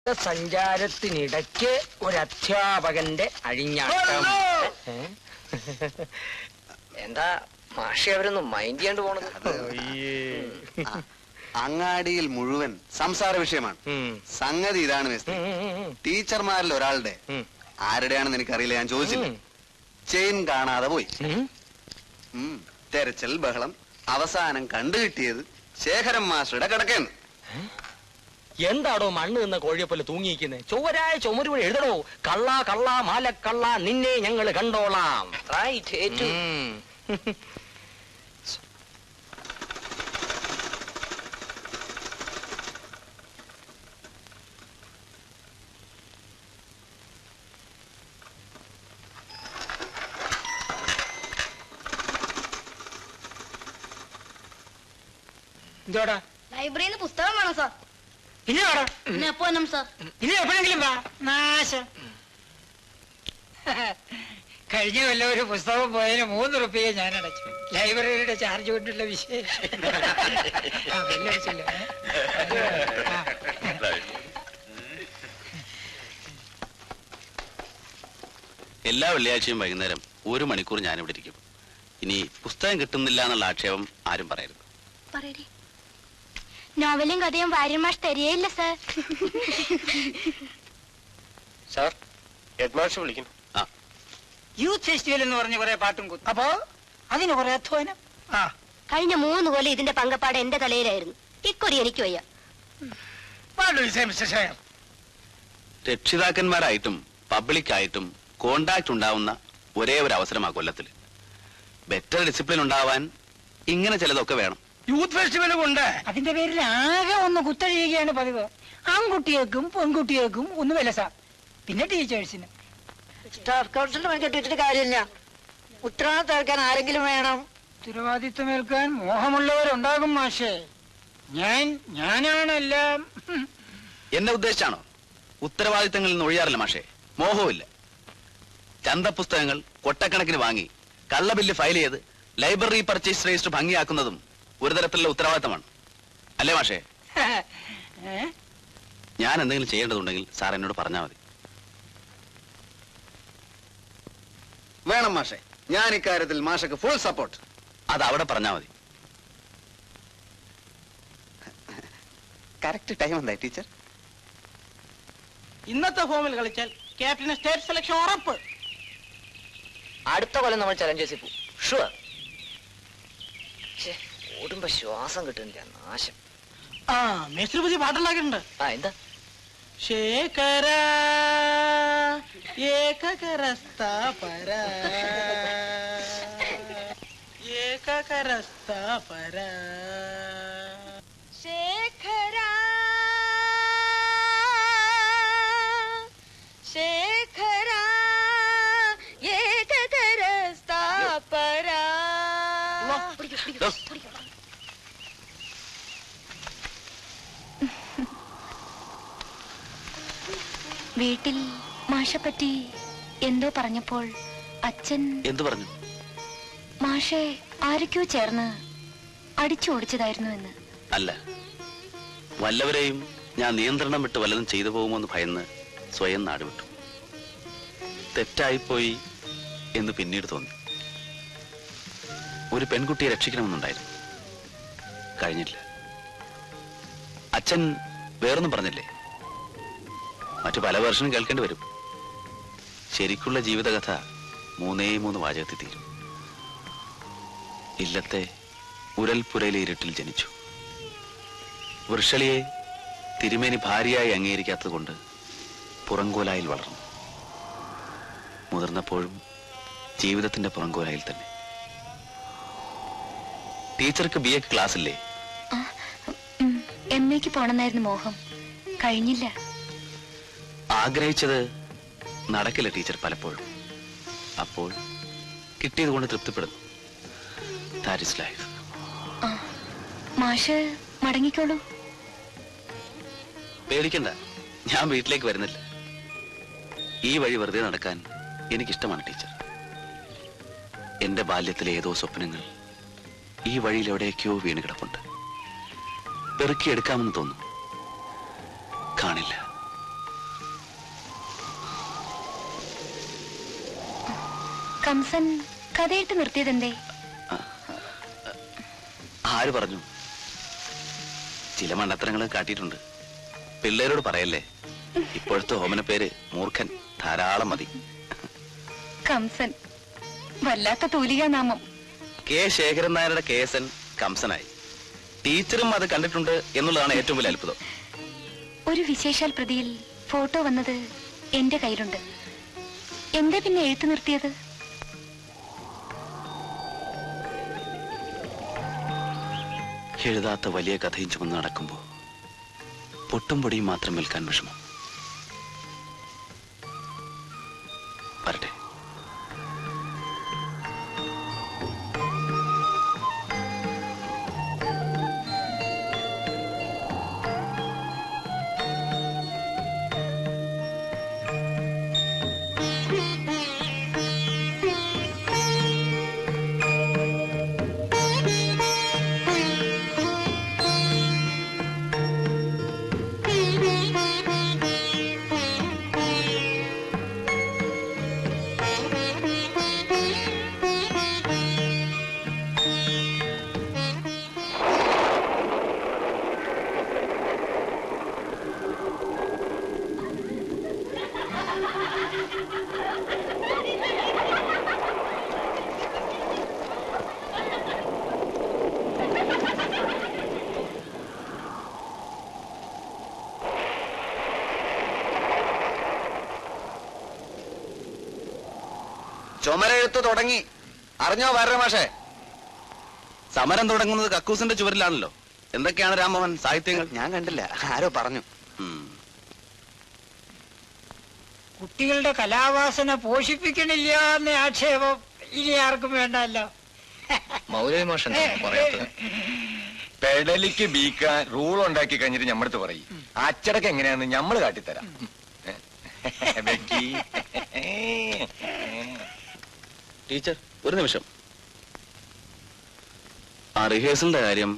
സഞ്ചാരത്തിനിടയ്ക്ക് ഒരു അധ്യാപകന്റെ അഴിഞ്ഞാട്ടം ഏ? എന്താ മാഷി അവരൊന്നും മൈൻഡ് ചെയ്യാണ്ട് പോണത് ആ, അങ്ങാടിയിൽ മുഴുവൻ സംസാര വിഷയമാണ് ഉം. സംഗതി ഇതാണ് മിസ്റ്റർ ഉം, ഉം, ഉം, ടീച്ചർമാരിൽ ഒരാളുടെ ഉം. ആരുടെയാണെന്ന് എനിക്കറിയില്ല ഞാൻ ചോദിച്ചില്ല ഉം. ചെയിൻ കാണാതെ പോയി ഉം. ഉം. തെരച്ചിൽ ബഹളം അവസാനം കണ്ടുകിട്ടിയത് ശേഖരൻ മാസ്റ്ററുടെ കിടക്കേന്ന് എന്താടോ മണ്ണ് നിന്ന കോഴിയെ പോലെ തൂങ്ങിയിരിക്കുന്നത് ചൊവ്വരായ ചുമര് വഴി എഴുതണോ കള്ള കള്ള മാലക്കള്ള നിന്നെ ഞങ്ങൾ കണ്ടോളാം റൈറ്റ് ഏറ്റു ഉം. എന്തോടാ ലൈബ്രറിയിൽ നിന്ന് പുസ്തകം വേണം സാർ ഇനി വാടാ ഇന്ന് എപ്പോ വരണം സാർ ഇനി എപ്പോഴെങ്കിലും വാ നാശം കഴിഞ്ഞ കൊല്ലം ഒരു പുസ്തകം പോയതിന് മൂന്ന് റുപ്യ ഞാൻ അടച്ചു ലൈബ്രറിയുടെ ചാർജ് കൊണ്ടുള്ള വിശേഷം ആ, ബെല്ലടിച്ചല്ലോ, ഏ? ആ. എല്ലാ വെള്ളിയാഴ്ചയും വൈകുന്നേരം ഒരു മണിക്കൂർ ഞാനിവിടെ ഇരിക്കും ഇനി പുസ്തകം കിട്ടുന്നില്ല എന്നുള്ള ആക്ഷേപം ആരും പറയരുത് പറയടി നോവലും കഥയും വാര്യമാഷ് തരികയില്ല സാർ സാർ ഹെഡ് മാസ്റ്റർ വിളിക്കുന്നു ആ യൂത്ത് ഫെസ്റ്റിവൽ എന്ന് പറഞ്ഞ കുറെ പാട്ടും കുത്തും അപ്പോ അതിന് കുറെ അധ്വാനം ആ കഴിഞ്ഞ മൂന്ന് കൊല്ലം ഇതിന്റെ പങ്കപ്പാട് എന്റെ തലയിലായിരുന്നു ഇക്കൊരി എനിക്ക് വയ്യ പാടു മിസ്റ്റർ ഷെയർ രക്ഷിതാക്കന്മാരായിട്ടും പബ്ലിക്കായിട്ടും കോണ്ടാക്ട് ഉണ്ടാവുന്ന ഒരേ ഒരു അവസരമാ കൊല്ലത്തിൽ ബെറ്റർ ഡിസിപ്ലിൻ ഉണ്ടാവാൻ ഇങ്ങനെ ചിലതൊക്കെ വേണം യൂത്ത് ഫെസ്റ്റിവൽ കൊണ്ട് അതിന്റെ പേരിൽ ആകെ ഒന്ന് കുത്തഴിയുകയാണ് പതിവ് ആൺകുട്ടികൾക്കും പെൺകുട്ടികൾക്കും ഒന്ന് വിലസ പിന്നെ ടീച്ചേഴ്സിന് സ്റ്റാഫ് കൗൺസിലിന്റെ പണി കെട്ടിച്ചിട്ട് കാര്യമില്ല ഉത്തരവാദിത്തം ഏൽക്കാൻ ആരെങ്കിലും വേണം ഉത്തരവാദിത്വമേൽക്കാൻ മോഹമുള്ളവരുണ്ടാകും മാഷേ ഞാൻ ഞാനാണെല്ലാം ഹും. എന്നെ ഉദ്ദേശിച്ചാണോ ഉത്തരവാദിത്തങ്ങളിൽ നിന്ന് ഒഴിയാറില്ല മാഷേ മോഹവുമില്ല ചന്തപുസ്തകങ്ങൾ കൊട്ടക്കണക്കിന് വാങ്ങി കള്ളബില്ല് ഫയൽ ചെയ്ത് ലൈബ്രറി പർച്ചേസ് രജിസ്റ്റർ ഭംഗിയാക്കുന്നതും ഒരു തരത്തിലുള്ള ഉത്തരവാദിത്തമാണ് അല്ലേ മാഷേ ഏ? ഞാൻ എന്തെങ്കിലും ചെയ്യേണ്ടതുണ്ടെങ്കിൽ സാർ എന്നോട് പറഞ്ഞാൽ മതി വേണം മാഷെ ഞാൻ ഇക്കാര്യത്തിൽ മാഷക്ക് ഫുൾ സപ്പോർട്ട് അത് അവിടെ പറഞ്ഞാൽ മതി കറക്റ്റ് ടൈം എന്തായി ടീച്ചർ ഇന്നത്തെ ഫോമിൽ കളിച്ചാൽ ക്യാപ്റ്റന് സ്റ്റേറ്റ് സെലക്ഷൻ ഉറപ്പ് അടുത്ത കൊല്ലം നമ്മൾ ചലഞ്ച് ചെയ്ത് പോകും ഷുവർ ഓടുമ്പോ ശ്വാസം കിട്ടുന്നില്ല നാശം ആ മേസ്ത്രി പുതിയ പാട്ടുണ്ടാക്കിയിട്ടുണ്ട് ആ എന്താ ശേഖര ഏകകരസ്ഥാപര ഏകകരസ്ഥാപര ശേഖര ശേഖര ഏകകര സ്ഥാപര ദോ, വീട്ടിൽ മാഷപ്പറ്റി എന്തോ പറഞ്ഞപ്പോൾ അച്ഛൻ എന്തു പറഞ്ഞു മാഷെ ആരൊക്കെയോ ചേർന്ന് അടിച്ചു ഓടിച്ചതായിരുന്നു എന്ന് അല്ല വല്ലവരെയും ഞാൻ നിയന്ത്രണം വിട്ട് വല്ലതും ചെയ്തു പോകുമോന്ന് ഭയന്ന് സ്വയം നാടുവിട്ടു തെറ്റായിപ്പോയി എന്ന് പിന്നീട് തോന്നി ഒരു പെൺകുട്ടിയെ രക്ഷിക്കണമെന്നുണ്ടായിരുന്നു കഴിഞ്ഞില്ല അച്ഛൻ വേറൊന്നും പറഞ്ഞില്ലേ മറ്റു പല വർഷനും കേൾക്കേണ്ടി വരും ശരിക്കുള്ള ജീവിതകഥ മൂന്നേ മൂന്ന് വാചകത്തിൽ തീരും ഇല്ലത്തെ ഉരൽപുരയിലെ ഇരുട്ടിൽ ജനിച്ചു വൃഷളിയെ തിരുമേനി ഭാര്യയായി അംഗീകരിക്കാത്തത് കൊണ്ട് പുറങ്കോലായിൽ വളർന്നു മുതിർന്നപ്പോഴും ജീവിതത്തിന്റെ പുറങ്കോലായിൽ തന്നെ ടീച്ചർക്ക് ബി എ ക്ലാസ്സില്ലേ എം എക്ക് പോണെന്നായിരുന്നു മോഹം കഴിഞ്ഞില്ല ആഗ്രഹിച്ചത് നടക്കില്ല ടീച്ചർ പലപ്പോഴും അപ്പോൾ കിട്ടിയത് കൊണ്ട് തൃപ്തിപ്പെടുന്നു ദാറ്റ് ഇസ് ലൈഫ് മാഷ് മടങ്ങിക്കോളൂ പേടിക്കണ്ട ഞാൻ വീട്ടിലേക്ക് വരുന്നില്ല ഈ വഴി വെറുതെ നടക്കാൻ എനിക്കിഷ്ടമാണ് ടീച്ചർ എന്റെ ബാല്യത്തിലെ ഏതോ സ്വപ്നങ്ങൾ ഈ വഴിയിൽ എവിടെയൊക്കെയോ വീണ് കിടപ്പുണ്ട് പെറുക്കിയെടുക്കാമെന്ന് തോന്നുന്നു കാണില്ല കംസൻ കഥയിട്ട് നിർത്തിയതെന്തേ ആര് പറഞ്ഞു ചില മണ്ടത്തരങ്ങൾ കാട്ടിയിട്ടുണ്ട് പിള്ളേരോട് പറയല്ലേ ഇപ്പോഴത്തെ ഓമന പേര് മൂർഖൻ ധാരാളം മതി കംസൻ വല്ലാത്ത തൂലികാ നാമം കെ ശേഖരൻ നായരുടെ കേസൻ കംസനായി ടീച്ചറും അത് കണ്ടിട്ടുണ്ട് എന്നുള്ളതാണ് ഏറ്റവും വലിയ അത്ഭുതം ഒരു വിശേഷാൽ പ്രതിയിൽ ഫോട്ടോ വന്നത് എന്റെ കയ്യിലുണ്ട് എന്താ പിന്നെ എഴുത്തു നിർത്തിയത് എഴുതാത്ത വലിയ കഥയും ചുമന്ന് നടക്കുമ്പോ പൊട്ടും പൊടിയും മാത്രം വിൽക്കാൻ വിഷമം വരട്ടെ ചുമരെഴുത്ത് തുടങ്ങി അറിഞ്ഞോ വരണ മാഷേ സമരം തുടങ്ങുന്നത് കക്കൂസിന്റെ ചുവരിലാണല്ലോ എന്തൊക്കെയാണ് രാമോഹൻ സാഹിത്യങ്ങൾ ഞാൻ കണ്ടില്ല ആരോ പറഞ്ഞു ഉം. കുട്ടികളുടെ കലാവാസന പോഷിപ്പിക്കണില്ല എന്ന ആക്ഷേപം ഇനി ആർക്കും വേണ്ടല്ലോ മൗലവി മോഷൻ പറയാത്തത് പെടലിക്ക് ബീക്കാൻ റൂൾ ഉണ്ടാക്കി കഴിഞ്ഞിട്ട് ഞമ്മടുത്ത് പറയും അച്ചടക്കം എങ്ങനെയാന്ന് ഞമ്മള് കാട്ടിത്തരാം ബെക്കി. ടീച്ചർ ഒരു നിമിഷം ആ റിഹേഴ്സലിന്റെ കാര്യം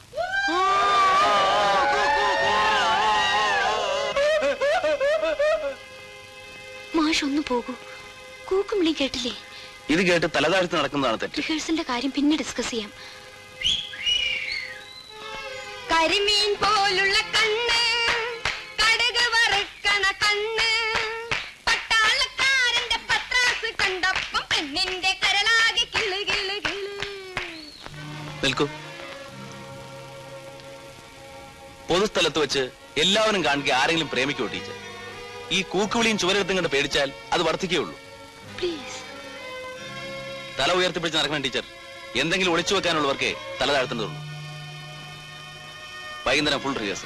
മാഷ് ഒന്ന് പോകൂ കൂക്കും വിളി കേട്ടില്ലേ ഇത് കേട്ട് തലതാഴ്ത്തി നടക്കുന്നതാണ് തെറ്റ് റിഹേഴ്സലിന്റെ കാര്യം പിന്നെ ഡിസ്കസ് ചെയ്യാം കരിമീൻ പോലുള്ള കണ്ണ് കടുക് വറുക്കണ കണ്ണ് പട്ടാളക്കാരന്റെ പത്രാസ് കണ്ടപ്പം പെണ്ണിന്റെ കരളാകെ കിളു കിളു കിളു നിൽക്കൂ പൊതുസ്ഥലത്ത് വെച്ച് എല്ലാവരും കാണുക ആരെങ്കിലും പ്രേമിക്കോ ടീച്ചർ ഈ കൂക്കുവിളിയും ചുവരെടുത്തും കണ്ട് പേടിച്ചാൽ അത് വർദ്ധിക്കുകയുള്ളൂ പ്ലീസ് തല ഉയർത്തിപ്പിടിച്ച് നടക്കണം ടീച്ചർ എന്തെങ്കിലും ഒളിച്ചു വെക്കാനുള്ളവർക്ക് തല താഴ്ത്തേണ്ടതുള്ളൂ വൈകുന്നേരം ഫുൾ റിഹേഴ്സൽ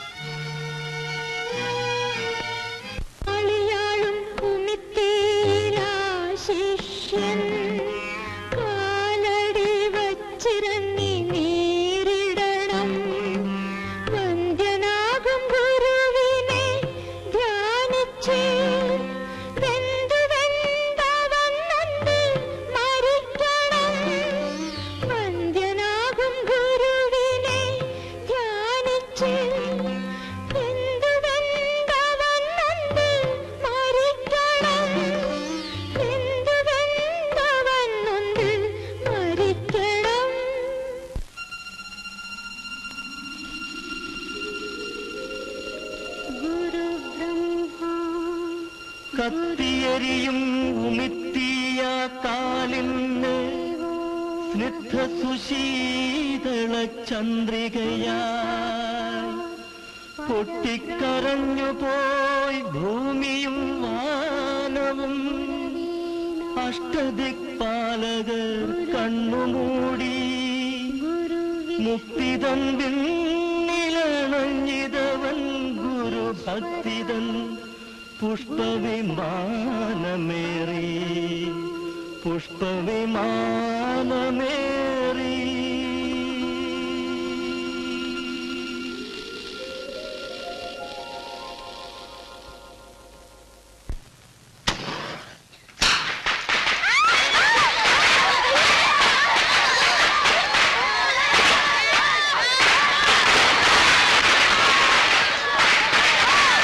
കളിയാളും കുമിത്തേരാ ശിഷ്യൻ കാലടി വച്ചിറങ്ങി നേരിടണം വന്ദ്യനാകും ഗുരുവിനെ ധ്യാനിച്ച് വെന്തു വെന്തവന്നൊന്ന് മരിക്കണം വന്ദ്യനാകും ഗുരുവിനെ ധ്യാനിച്ച് വെന്തു വെന്തവന്നൊന്ന് മരിക്കണം വെന്തു വെന്തവന്നൊന്ന് മരിക്കണം ഗുരു ബ്രഹ്മ കത്തിയരിയും ഉമിത്തിയ കാലിന് സ്നിഗ്ധ സുശീതള ചന്ദ്രികയായി പൊട്ടിക്കരഞ്ഞു പോയി ഭൂമിയും വാനവും അഷ്ടദിക്പാലകർ കണ്ണുമൂടി മുക്തിതൻ വിണ്ണിലണഞ്ഞിതവൻ ഗുരുഭക്തിതൻ പുഷ്പവിമാനമേറി പുഷ്പവിമാനമേറി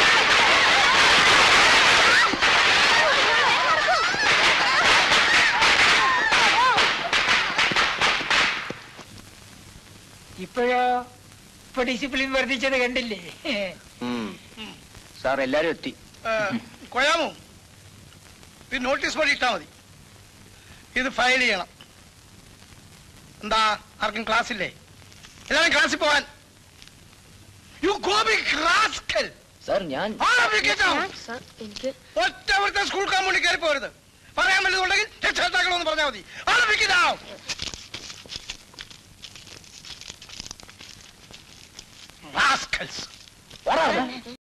ആ ഇപ്പൊ ഡിസിപ്ലിൻ വർദ്ധിച്ചത് കണ്ടില്ലേ സാർ എല്ലാരും എത്തി കൊയാമോ ഇത് നോട്ടീസ് ബോർഡ് ഇട്ടാ മതി ഇത് ഫയൽ ചെയ്യണം എന്താ ആർക്കും ക്ലാസ് ഇല്ലേ എല്ലാവരും ക്ലാസ്സിൽ പോവാൻ യു ഗോ ബി ക്ലാസ്കൽ സാർ ഞാൻ സാർ എനിക്ക് ഒറ്റ അവിടുത്തെ സ്കൂൾ കാമ്പൗണ്ടിൽ കയറി പോരുത് പറയാൻ വല്ലതുണ്ടെങ്കിൽ രക്ഷകർത്താക്കളൊന്ന് പറഞ്ഞാൽ മതി ആളെ Rascals!